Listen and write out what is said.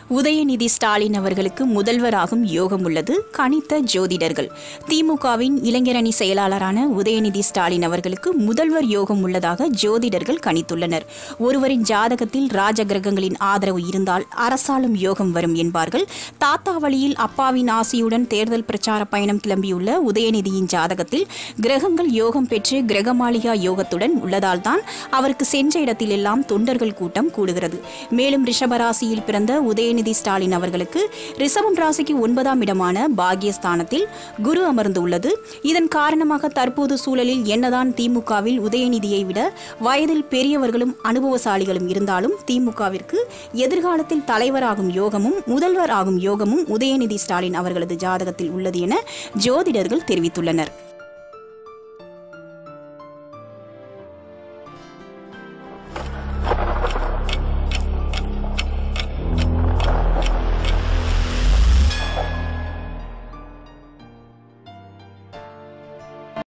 உதயநிதி ஸ்டாலின் அவர்களுக்கு முதல்வராகும் யோகம் உள்ளது கணித்த ஜோதிடர்கள் திமுகவின் இளைஞரணி செயலாளரான உதயநிதி ஸ்டாலின் அவர்களுக்கு முதல்வர் யோகம் உள்ளதாக ஜோதிடர்கள் கணித்துள்ளனர் ஒருவரின் ஜாதகத்தில் ராஜ கிரகங்களின் ஆதரவு இருந்தால் அரசாளும் யோகம் வரும் என்பார்கள் தாத்தா வழியில் அப்பாவின் ஆசியுடன் தேர்தல் பிரச்சார பயணம் கிளம்பியுள்ள உதயநிதியின் ஜாதகத்தில் கிரகங்கள் யோகம் பெற்று கிரகமாளிகா யோகத்துடன் உள்ளதால் தான் அவருக்கு சென்ற இடத்திலெல்லாம் தொண்டர்கள் கூட்டம் கூடுகிறது மேலும் ரிஷபராசியில் பிறந்த உதயநிதி ஸ்டாலின் அவர்களுக்கு ரிஷபம் ராசிக்கு ஒன்பதாம் இடமான பாகியஸ்தானத்தில் குரு அமர்ந்துள்ளது இதன் காரணமாக தற்போது சூழலில் என்னதான் திமுகவில் உதயநிதியை விட வயதில் பெரியவர்களும் அனுபவசாலிகளும் இருந்தாலும் திமுகவிற்கு எதிர்காலத்தில் தலைவராகும் யோகமும் முதல்வர் ஆகும் யோகமும் உதயநிதி ஸ்டாலின் அவர்களது ஜாதகத்தில் உள்ளது என ஜோதிடர்கள் தெரிவித்துள்ளனர்